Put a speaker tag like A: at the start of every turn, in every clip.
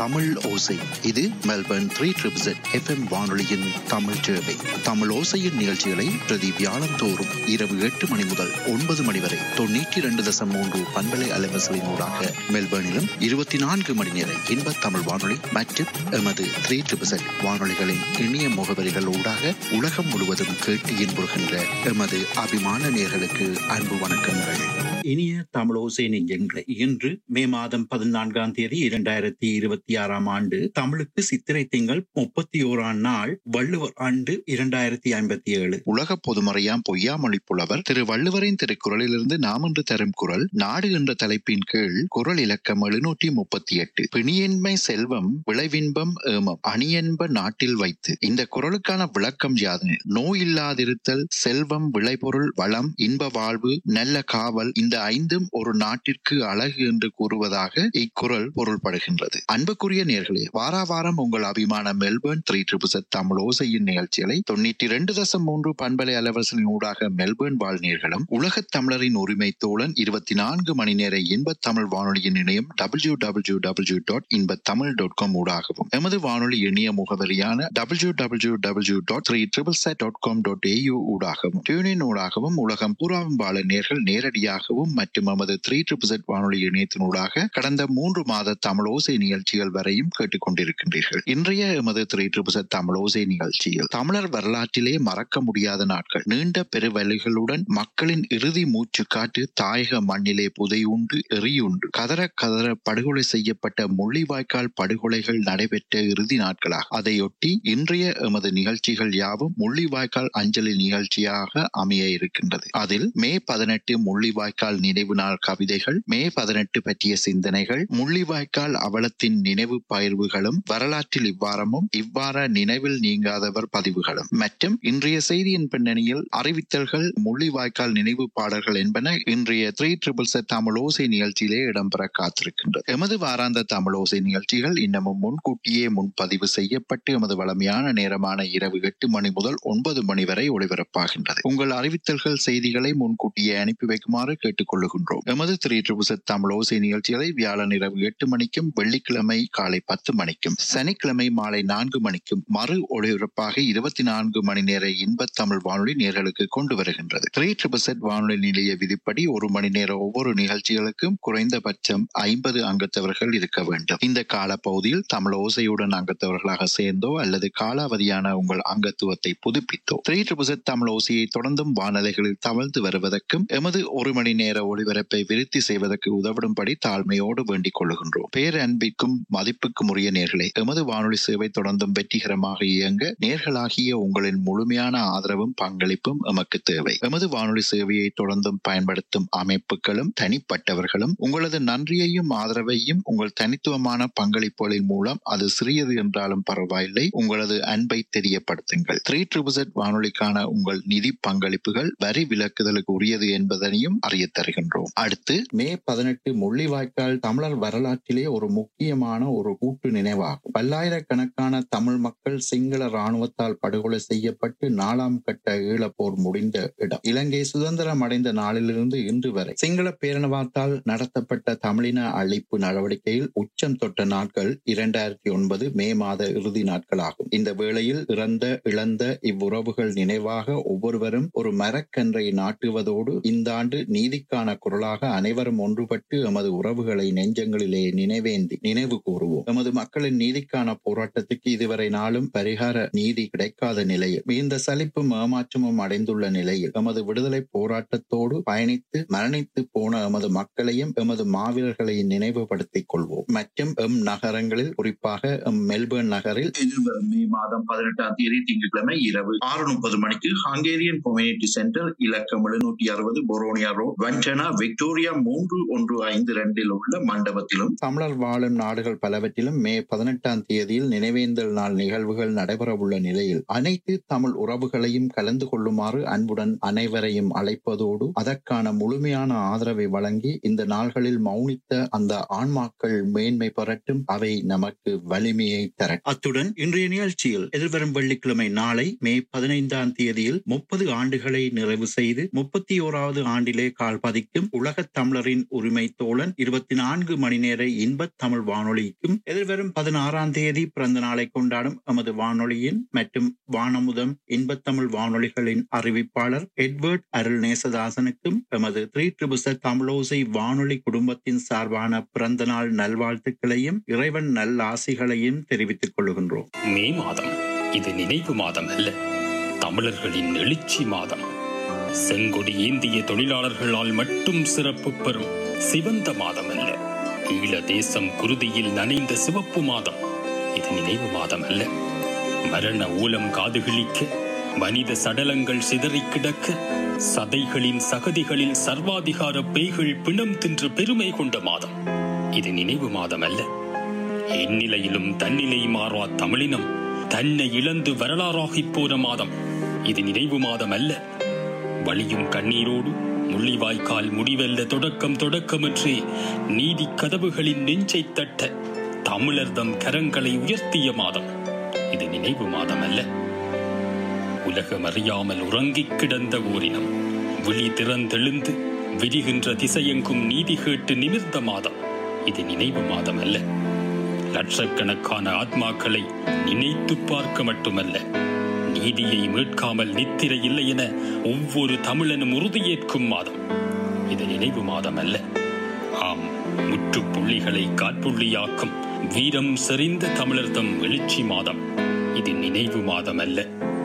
A: தமிழ் ஓசை இது Melbourne three triple FM வானொலியின் தமிழ் சேவை தமிழ் ஓசையின் நிகழ்ச்சிகளை பிரதி வியாழந்தோறும் இரவு எட்டு மணி முதல் ஒன்பது மணி வரை தொண்ணூற்றி இரண்டு தசம் மூன்று பண்பலை அலைவரிசையின் ஊடாக மெல்பர்னிலும் இருபத்தி நான்கு மணி நேர இன்ப தமிழ் வானொலி மற்றும் எமது த்ரீ ட்ரிபிள் வானொலிகளின் இணைய முகவரிகள் ஊடாக உலகம் முழுவதும் கேட்டு இன்புறுகின்ற எமது அபிமான நேர்களுக்கு அன்பு வணக்கங்கள் இனிய தமிழோசை நெஞ்சங்களே இன்று மே மாதம் பதினான்காம் தேதி இரண்டாயிரத்தி இருபத்தி ஆறாம் ஆண்டு தமிழுக்கு சித்திரை திங்கள் முப்பத்தி ஓராம் நாள் வள்ளுவர் ஆண்டு இரண்டாயிரத்தி ஐம்பத்தி ஏழு உலக பொதுமறையாம் பொய்யாமொழி புலவர் திரு வள்ளுவரின் திருக்குறளிலிருந்து நாம் இன்று தரும் குரல் நாடு என்ற தலைப்பின் கீழ் குரல் இலக்கம் எழுநூற்றி முப்பத்தி எட்டு பிணியின்மை செல்வம் விளைவின்பம் ஏமம் அணியென்ப நாட்டில் வைத்து இந்த குரலுக்கான விளக்கம் யாது நோய் இல்லாதிருத்தல் செல்வம் விளைபொருள் வளம் இன்ப வாழ்வு நல்ல காவல் இந்த ஐந்தும் ஒரு நாட்டிற்கு அழகு என்று கூறுவதாக இக்குறள் பொருள்படுகின்றது அன்புக்குரிய நேர்களே வாரா வாரம் உங்கள் அபிமான மெல்பர்ன் த்ரீ ட்ரிபிள் தமிழ் ஓசையின் நிகழ்ச்சிகளை தொண்ணூற்றி இரண்டு தசம் மூன்று பண்பலை அலவரசனின் ஊடாக மெல்பர்ன் வாழ் நேர்களும் உலகத் தமிழரின் உரிமை தோழன் இருபத்தி நான்கு மணி நேர இன்ப தமிழ் வானொலியின் இணையம் டபிள்யூ டபிள்யூ டபிள்யூ டாட் இன்ப தமிழ் டாட் காம் ஊடாகவும் எமது வானொலி இணைய முகவரியான W W W dot three triple Z dot com dot AU ஊடாகவும் டியூனின் ஊடாகவும் உலகம் பூராவும் வாழ நேர்கள் நேரடியாகவும் மற்றும் நமது த்ரீ ட்ரிபிள் செட் வானொலி இணையத்தினூடாக கடந்த மூன்று மாத தமிழோசை நிகழ்ச்சிகள் வரையும் கேட்டுக்கொண்டிருக்கின்றீர்கள் இன்றைய எமது த்ரீ ட்ரிபிள் செட் தமிழோசை நிகழ்ச்சியில் தமிழர் வரலாற்றிலே மறக்க முடியாத நாட்கள் நீண்ட பெருவெளிகளுடன் மக்களின் இறுதி மூச்சு காட்டு தாயக மண்ணிலே புதையுண்டு எரியுண்டு கதற கதற படுகொலை செய்யப்பட்ட முள்ளிவாய்க்கால் படுகொலைகள் நடைபெற்ற இறுதி நாட்களாக அதையொட்டி இன்றைய எமது நிகழ்ச்சிகள் யாவும் முள்ளிவாய்க்கால் அஞ்சலி நிகழ்ச்சியாக அமைய இருக்கின்றது அதில் மே பதினெட்டு முள்ளிவாய்க்கால் நினைவு நாள் கவிதைகள் மே பதினெட்டு பற்றிய சிந்தனைகள் முள்ளிவாய்க்கால் அவலத்தின் நினைவு பயிர்வுகளும் வரலாற்றில் இவ்வாரமும் இவ்வாற நினைவில் நீங்காதவர் பதிவுகளும் மற்றும் இன்றைய செய்தியின் பின்னணியில் அறிவித்தல்கள் முள்ளிவாய்க்கால் நினைவு பாடல்கள் என்பன இன்றைய த்ரீ ட்ரிபிள் செட் தமிழோசை நிகழ்ச்சியிலே இடம்பெற காத்திருக்கின்றது எமது வாராந்த தமிழோசை நிகழ்ச்சிகள் இன்னமும் முன்கூட்டியே முன்பதிவு செய்யப்பட்டு எமது வளமையான நேரமான இரவு எட்டு மணி முதல் ஒன்பது மணி வரை ஒளிபரப்பாகின்றது உங்கள் அறிவித்தல்கள் செய்திகளை முன்கூட்டியே அனுப்பி வைக்குமாறு கேட்டுக்கொள்ளுகின்றோம் எமது த்ரீ ட்ரிபிள் செட் தமிழோசை நிகழ்ச்சிகளை வியாழன் இரவு எட்டு மணிக்கும் வெள்ளிக்கிழமை காலை பத்து மணிக்கும் சனிக்கிழமை மாலை நான்கு மணிக்கும் மறு ஒளிபரப்பாக இருபத்தி நான்கு மணி நேர இன்ப தமிழ் வானொலி நேர்களுக்கு கொண்டு வருகின்றது த்ரீ ட்ரிபிள் செட் வானொலி நிலைய விதிப்படி ஒரு மணி நேர ஒவ்வொரு நிகழ்ச்சிகளுக்கும் குறைந்தபட்சம் ஐம்பது அங்கத்தவர்கள் இருக்க வேண்டும் இந்த காலப்பகுதியில் தமிழ் ஓசையுடன் அங்கத்தவர்களாக சேர்ந்தோ அல்லது காலாவதியான உங்கள் அங்கத்துவத்தை புதுப்பித்தோ த்ரீ ட்ரிபிள் செட் தமிழ் ஓசையை தொடர்ந்தும் வானொலிகளில் தவழ்ந்து வருவதற்கும் எமது ஒரு மணி நேர ஒளிபரப்பை விருத்தி செய்வதற்கு உதவிடும்படி தாழ்மையோடு வேண்டிக் கொள்ளுகின்றோம் பேரன்பிற்கும் மதிப்புக்கும் உரிய நேர்களே எமது வானொலி சேவை தொடர்ந்தும் வெற்றிகரமாக இயங்க நேர்களாகிய உங்களின் முழுமையான ஆதரவும் பங்களிப்பும் எமக்கு தேவை எமது வானொலி சேவையை தொடர்ந்தும் பயன்படுத்தும் அமைப்புகளும் தனிப்பட்டவர்களும் உங்களது நன்றியையும் ஆதரவையும் உங்கள் தனித்துவமான பங்களிப்புகளின் மூலம் அது சிறியது என்றாலும் பரவாயில்லை உங்களது அன்பை தெரியப்படுத்துங்கள் த்ரீ ட்ரிபிள் வானொலிக்கான உங்கள் நிதி பங்களிப்புகள் வரி விலக்குதலுக்கு உரியது என்பதனையும் அறிய தருகின்றோம் அடுத்து மே பதினெட்டு முள்ளிவாய்க்கால் தமிழர் வரலாற்றிலே ஒரு முக்கியமான ஒரு கூட்டு நினைவாகும் பல்லாயிரக்கணக்கான தமிழ் மக்கள் சிங்கள இராணுவத்தால் படுகொலை செய்யப்பட்டு நாலாம் கட்ட ஈழப்போர் முடிந்த இடம் இலங்கை சுதந்திரம் அடைந்த நாளிலிருந்து இன்று வரை சிங்கள பேரணவாத்தால் நடத்தப்பட்ட தமிழின அழிப்பு நடவடிக்கையில் உச்சம் தொட்ட நாட்கள் இரண்டாயிரத்தி ஒன்பது மே மாத இறுதி நாட்களாகும் இந்த வேளையில் இறந்த இழந்த இவ்வுறவுகள் நினைவாக ஒவ்வொருவரும் ஒரு மரக்கன்றை நாட்டுவதோடு இந்த ஆண்டு நீதிக்கான குரலாக அனைவரும் ஒன்றுபட்டு எமது உறவுகளை நெஞ்சங்களிலே நினைவேந்தி நினைவு கூறுவோம் எமது மக்களின் நீதிக்கான போராட்டத்துக்கு இதுவரை நாளும் பரிகார நீதி கிடைக்காத நிலையில் மிகுந்த சலிப்பும் ஏமாற்றமும் அடைந்துள்ள நிலையில் எமது விடுதலை போராட்டத்தோடு பயணித்து மரணித்து போன எமது மக்களையும் எமது மாவீரர்களையும் நினைவுபடுத்திக் கொள்வோம் மற்றும் எம் நகரங்களில் குறிப்பாக எம் மெல்பர்ன் நகரில் எதிர்வரும் மே மாதம் பதினெட்டாம் தேதி திங்கட்கிழமை இரவு ஆறு முப்பது மணிக்கு ஹங்கேரியன் கம்யூனிட்டி சென்டர் இலக்கம் எழுநூற்றி அறுபது பொரோனியா ரோட் வஞ்சனா விக்டோரியா மூன்று ஒன்று ஐந்து ரெண்டில் உள்ள மண்டபத்திலும் தமிழர் வாழும் நாடுகள் பலவற்றிலும் மே பதினெட்டாம் தேதியில் நினைவேந்தல் நாள் நிகழ்வுகள் நடைபெறவுள்ள நிலையில் அனைத்து தமிழ் உறவுகளையும் கலந்து கொள்ளுமாறு அன்புடன் அனைவரையும் அழைப்பதோடு அதற்கான முழுமையான ஆதரவை வழங்கி இந்த நாள்களில் மௌனித்த அந்த ஆன்மாக்கள் மேன்மை பெறட்டும் அவை நமக்கு வலிமையை தர அத்துடன் இன்றைய நிகழ்ச்சியில் எதிர்வரும் வெள்ளிக்கிழமை நாளை மே பதினைந்தாம் தேதியில் முப்பது ஆண்டுகளை நிறைவு செய்து முப்பத்தி ஓராவது ஆண்டிலே கால்
B: பதிக்கும் உலகத் தமிழரின் உரிமை தோழன் இருபத்தி நான்கு மணி நேர இன்பத் தமிழ் வானொலிக்கும் எதிர்வரும் பதினாறாம் தேதி பிறந்த நாளை கொண்டாடும் எமது வானொலியின் மற்றும் வானமுதம் இன்பத் தமிழ் வானொலிகளின் அறிவிப்பாளர் எட்வர்ட் அருள் நேசதாசனுக்கும் எமது த்ரீ ட்ரிபிச தமிழோசை வானொலி குடும்பத்தின் சார்பான பிறந்த நாள் நல்வாழ்த்துக்களையும் இறைவன் நல்லாசிகளையும் தெரிவித்துக் கொள்கின்றோம்
C: மே மாதம் இது நினைவு மாதம் அல்ல தமிழர்களின் எழுச்சி மாதம் செங்கொடி ஏந்திய தொழிலாளர்களால் மட்டும் சிறப்பு பெறும் சிவந்த மாதம் அல்ல ஈழ தேசம் குருதியில் நனைந்த சிவப்பு மாதம் இது நினைவு மாதம் அல்ல மரண ஊலம் காதுகிழிக்க மனித சடலங்கள் சிதறிக் கிடக்க சதைகளின் சகதிகளில் சர்வாதிகார பேய்கள் பிணம் தின்று பெருமை கொண்ட மாதம் இது நினைவு மாதம் அல்ல எந்நிலையிலும் தன்னிலை மாறா தமிழினம் தன்னை இழந்து வரலாறாகிப் போன மாதம் இது நினைவு மாதம் அல்ல வலியும் கண்ணீரோடு முள்ளிவாய்க்கால் முடிவெல்ல தொடக்கம் தொடக்கமின்றி நீதி கதவுகளின் நெஞ்சைத் தட்ட தமிழர் தம் கரங்களை உயர்த்திய மாதம் இது நினைவு மாதம் அல்ல உலகம் அறியாமல் உறங்கிக் கிடந்த ஓரினம் விழி திறந்தெழுந்து விரிகின்ற திசையெங்கும் நீதி கேட்டு நிமிர்ந்த மாதம் இது நினைவு மாதம் அல்ல லட்சக்கணக்கான ஆத்மாக்களை நினைத்து பார்க்க மட்டுமல்ல நீதியை மீட்காமல் நித்திரை இல்லை என ஒவ்வொரு தமிழனும் உறுதியேற்கும் மாதம் இது நினைவு மாதம் அல்ல ஆம் முற்றுப்புள்ளிகளை காற்புள்ளியாக்கும் வீரம் செறிந்த தமிழர் தம் எழுச்சி மாதம் இது நினைவு மாதம் அல்ல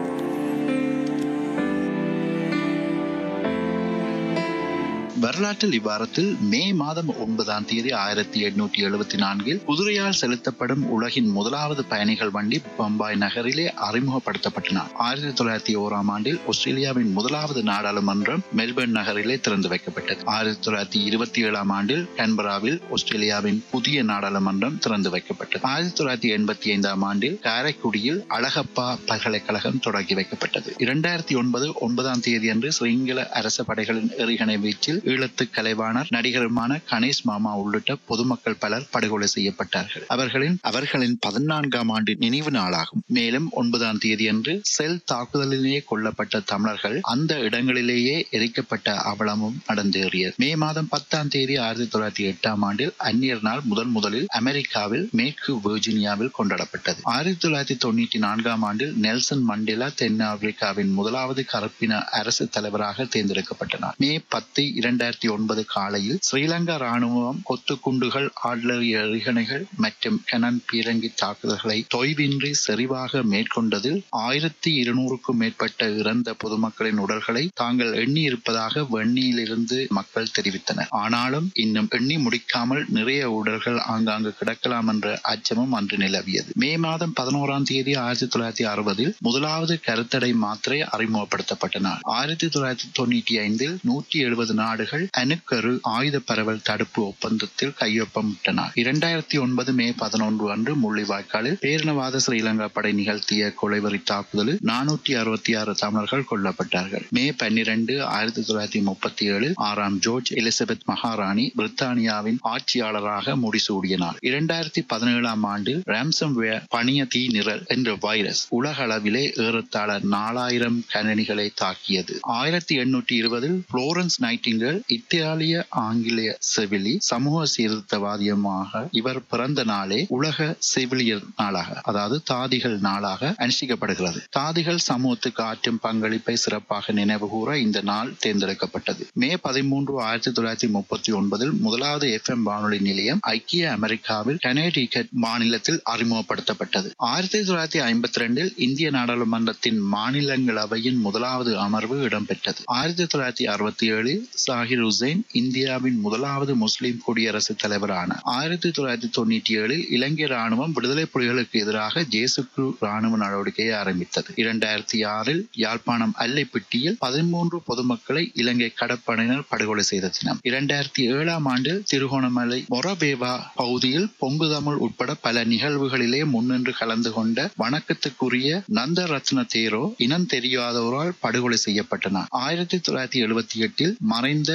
A: வரலாற்றில் இவ்வாரத்தில் மே மாதம் ஒன்பதாம் தேதி ஆயிரத்தி எண்ணூற்றி எழுபத்தி நான்கில் குதிரையால் செலுத்தப்படும் உலகின் முதலாவது பயணிகள் வண்டி பம்பாய் நகரிலே அறிமுகப்படுத்தப்பட்டன ஆயிரத்தி தொள்ளாயிரத்தி ஓராம் ஆண்டில் ஆஸ்திரேலியாவின் முதலாவது நாடாளுமன்றம் மெல்பர்ன் நகரிலே திறந்து வைக்கப்பட்டது ஆயிரத்தி தொள்ளாயிரத்தி இருபத்தி ஏழாம் ஆண்டில் கேன்பராவில் ஆஸ்திரேலியாவின் புதிய நாடாளுமன்றம் திறந்து வைக்கப்பட்டது ஆயிரத்தி தொள்ளாயிரத்தி எண்பத்தி ஐந்தாம் ஆண்டில் காரைக்குடியில் அழகப்பா பல்கலைக்கழகம் தொடங்கி வைக்கப்பட்டது இரண்டாயிரத்தி ஒன்பது ஒன்பதாம் தேதி அன்று சிங்கள அரச படைகளின் எறிகணை வீச்சில் ஈழத்து கலைவாணர் நடிகருமான கணேஷ் மாமா உள்ளிட்ட பொதுமக்கள் பலர் படுகொலை செய்யப்பட்டார்கள் அவர்களின் அவர்களின் பதினான்காம் ஆண்டு நினைவு நாளாகும் மேலும் ஒன்பதாம் தேதியன்று செல் தாக்குதலிலேயே கொல்லப்பட்ட தமிழர்கள் அந்த இடங்களிலேயே எரிக்கப்பட்ட அவலமும் நடந்தேறியது மே மாதம் பத்தாம் தேதி ஆயிரத்தி தொள்ளாயிரத்தி எட்டாம் ஆண்டில் அந்நியர் நாள் முதன் முதலில் அமெரிக்காவில் மேற்கு வெர்ஜினியாவில் கொண்டாடப்பட்டது ஆயிரத்தி தொள்ளாயிரத்தி தொண்ணூற்றி நான்காம் ஆண்டில் நெல்சன் மண்டேலா தென்னாப்பிரிக்காவின் முதலாவது கருப்பின அரசு தலைவராக தேர்ந்தெடுக்கப்பட்டனர் மே பத்து இரண்டாயிரத்தி ஒன்பது காலையில் ஸ்ரீலங்கா ராணுவம் கொத்து குண்டுகள் ஆட்லரி எறிகணைகள் மற்றும் கனன் பீரங்கி தாக்குதல்களை தொய்வின்றி செறிவாக மேற்கொண்டதில் ஆயிரத்தி இருநூறுக்கும் மேற்பட்ட இறந்த பொதுமக்களின் உடல்களை தாங்கள் எண்ணி இருப்பதாக வெண்ணியிலிருந்து மக்கள் தெரிவித்தனர் ஆனாலும் இன்னும் எண்ணி முடிக்காமல் நிறைய உடல்கள் ஆங்காங்கு கிடக்கலாம் என்ற அச்சமும் அன்று நிலவியது மே மாதம் பதினோராம் தேதி ஆயிரத்தி தொள்ளாயிரத்தி அறுபதில் முதலாவது கருத்தடை மாத்திரை அறிமுகப்படுத்தப்பட்டன ஆயிரத்தி தொள்ளாயிரத்தி தொண்ணூற்றி ஐந்தில் நூற்றி எழுபது நாடுகள் அணுக்கரு ஆயுத பரவல் தடுப்பு ஒப்பந்தத்தில் கையொப்பமிட்டன இரண்டாயிரத்தி ஒன்பது மே பதினொன்று அன்று முள்ளிவாய்க்காலில் பேரினவாத ஸ்ரீலங்கா படை நிகழ்த்திய கொலைவரி தாக்குதலில் நானூற்றி அறுபத்தி ஆறு தமிழர்கள் கொல்லப்பட்டார்கள் மே பன்னிரண்டு ஆயிரத்தி தொள்ளாயிரத்தி முப்பத்தி ஏழில் ஆறாம் ஜோர்ஜ் எலிசபெத் மகாராணி பிரித்தானியாவின் ஆட்சியாளராக முடிசூடிய நாள் இரண்டாயிரத்தி பதினேழாம் ஆண்டில் ராம்சம் பணிய தீ நிரல் என்ற வைரஸ் உலக அளவிலே ஏறத்தாழ நாலாயிரம் கணனிகளை தாக்கியது ஆயிரத்தி எண்ணூற்றி இருபதில் புளோரன்ஸ் நைட்டிங்கல் இத்தாலிய ஆங்கிலேய செவிலி சமூக சீர்திருத்தவாதியமாக இவர் பிறந்த நாளே உலக செவிலியர் நாளாக அதாவது தாதிகள் நாளாக அனுஷ்டிக்கப்படுகிறது தாதிகள் சமூகத்துக்கு ஆற்றும் பங்களிப்பை சிறப்பாக நினைவுகூர இந்த நாள் தேர்ந்தெடுக்கப்பட்டது மே பதிமூன்று ஆயிரத்தி தொள்ளாயிரத்தி முப்பத்தி ஒன்பதில் முதலாவது எஃப் எம் வானொலி நிலையம் ஐக்கிய அமெரிக்காவில் கனேடிகட் மாநிலத்தில் அறிமுகப்படுத்தப்பட்டது ஆயிரத்தி தொள்ளாயிரத்தி ஐம்பத்தி ரெண்டில் இந்திய நாடாளுமன்றத்தின் மாநிலங்களவையின் முதலாவது அமர்வு இடம்பெற்றது ஆயிரத்தி தொள்ளாயிரத்தி அறுபத்தி ஏழில் சாகிர் ஹுசைன் இந்தியாவின் முதலாவது முஸ்லிம் குடியரசுத் தலைவரான ஆயிரத்தி தொள்ளாயிரத்தி தொண்ணூற்றி ஏழில் இலங்கை ராணுவம் விடுதலை புலிகளுக்கு எதிராக ஜேசுக்கு ராணுவ நடவடிக்கையை ஆரம்பித்தது இரண்டாயிரத்தி ஆறில் யாழ்ப்பாணம் அல்லைப்பிட்டியில் பதிமூன்று பொதுமக்களை இலங்கை கடற்படையினர் படுகொலை செய்த தினம் இரண்டாயிரத்தி ஏழாம் ஆண்டில் திருகோணமலை மொரபேவா பகுதியில் பொங்கு தமிழ் உட்பட பல நிகழ்வுகளிலே முன்னின்று கலந்து கொண்ட வணக்கத்துக்குரிய நந்த ரத்ன தேரோ இனம் தெரியாதவரால் படுகொலை செய்யப்பட்டனர் ஆயிரத்தி தொள்ளாயிரத்தி எழுபத்தி எட்டில் மறைந்த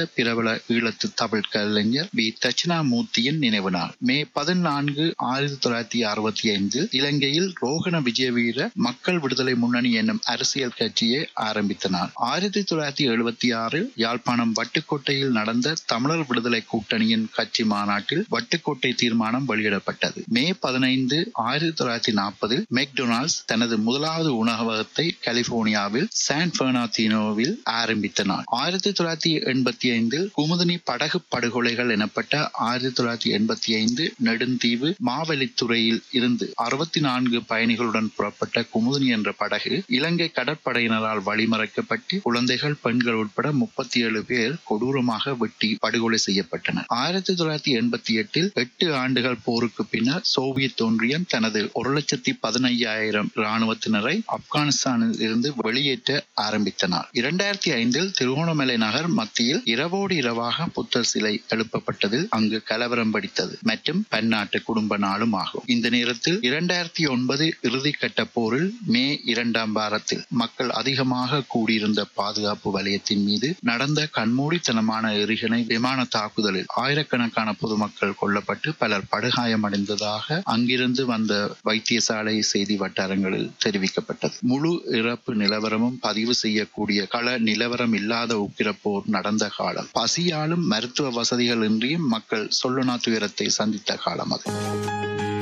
A: பிரபல ஈழத்து தமிழ் கலைஞர் பி தட்சிணாமூர்த்தியின் நினைவு நாள் மே பதினான்கு ஆயிரத்தி தொள்ளாயிரத்தி அறுபத்தி ஐந்து இலங்கையில் ரோகண விஜயவீர மக்கள் விடுதலை முன்னணி என்னும் அரசியல் கட்சியை ஆரம்பித்த நாள் ஆயிரத்தி தொள்ளாயிரத்தி எழுபத்தி ஆறில் யாழ்ப்பாணம் வட்டுக்கோட்டையில் நடந்த தமிழர் விடுதலை கூட்டணியின் கட்சி மாநாட்டில் வட்டுக்கோட்டை தீர்மானம் வெளியிடப்பட்டது மே பதினைந்து ஆயிரத்தி தொள்ளாயிரத்தி நாற்பதில் மெக்டொனால்ட்ஸ் தனது முதலாவது உணவகத்தை கலிபோர்னியாவில் சான் பெர்னாத்தினோவில் ஆரம்பித்த நாள் ஆயிரத்தி தொள்ளாயிரத்தி எண்பத்தி ஐந்தில் குமுதினி படகு படுகொலைகள் எனப்பட்ட ஆயிரத்தி தொள்ளாயிரத்தி எண்பத்தி ஐந்து நெடுந்தீவு மாவெளித்துறையில் இருந்து அறுபத்தி நான்கு பயணிகளுடன் புறப்பட்ட குமுதினி என்ற படகு இலங்கை கடற்படையினரால் வழிமறைக்கப்பட்டு குழந்தைகள் பெண்கள் உட்பட முப்பத்தி ஏழு பேர் கொடூரமாக வெட்டி படுகொலை செய்யப்பட்டனர் ஆயிரத்தி தொள்ளாயிரத்தி எண்பத்தி எட்டில் எட்டு ஆண்டுகள் போருக்கு பின்னர் சோவியத் ஒன்றியம் தனது ஒரு லட்சத்தி பதினையாயிரம் இராணுவத்தினரை ஆப்கானிஸ்தானில் இருந்து வெளியேற்ற ஆரம்பித்த நாள் இரண்டாயிரத்தி ஐந்தில் திருகோணமலை நகர் மத்தியில் இரவோடு இரவாக புத்தர் சிலை எழுப்பப்பட்டதில் அங்கு கலவரம் படித்தது மற்றும் பன்னாட்டு குடும்ப நாளும் ஆகும் இந்த நேரத்தில் இரண்டாயிரத்தி ஒன்பது இறுதிக்கட்ட போரில் மே இரண்டாம் வாரத்தில் மக்கள் அதிகமாக கூடியிருந்த பாதுகாப்பு வலயத்தின் மீது நடந்த கண்மூடித்தனமான எரிகணை விமான தாக்குதலில் ஆயிரக்கணக்கான பொதுமக்கள் கொல்லப்பட்டு பலர் படுகாயமடைந்ததாக அங்கிருந்து வந்த வைத்தியசாலை செய்தி வட்டாரங்களில் தெரிவிக்கப்பட்டது முழு இறப்பு நிலவரமும் பதிவு செய்யக்கூடிய கள நிலவரம் இல்லாத உக்கிரப்போர் நடந்த காலம் பசியாலும் மருத்துவ வசதிகள் இன்றியும் மக்கள் சொல்லுனா துயரத்தை சந்தித்த காலம் அது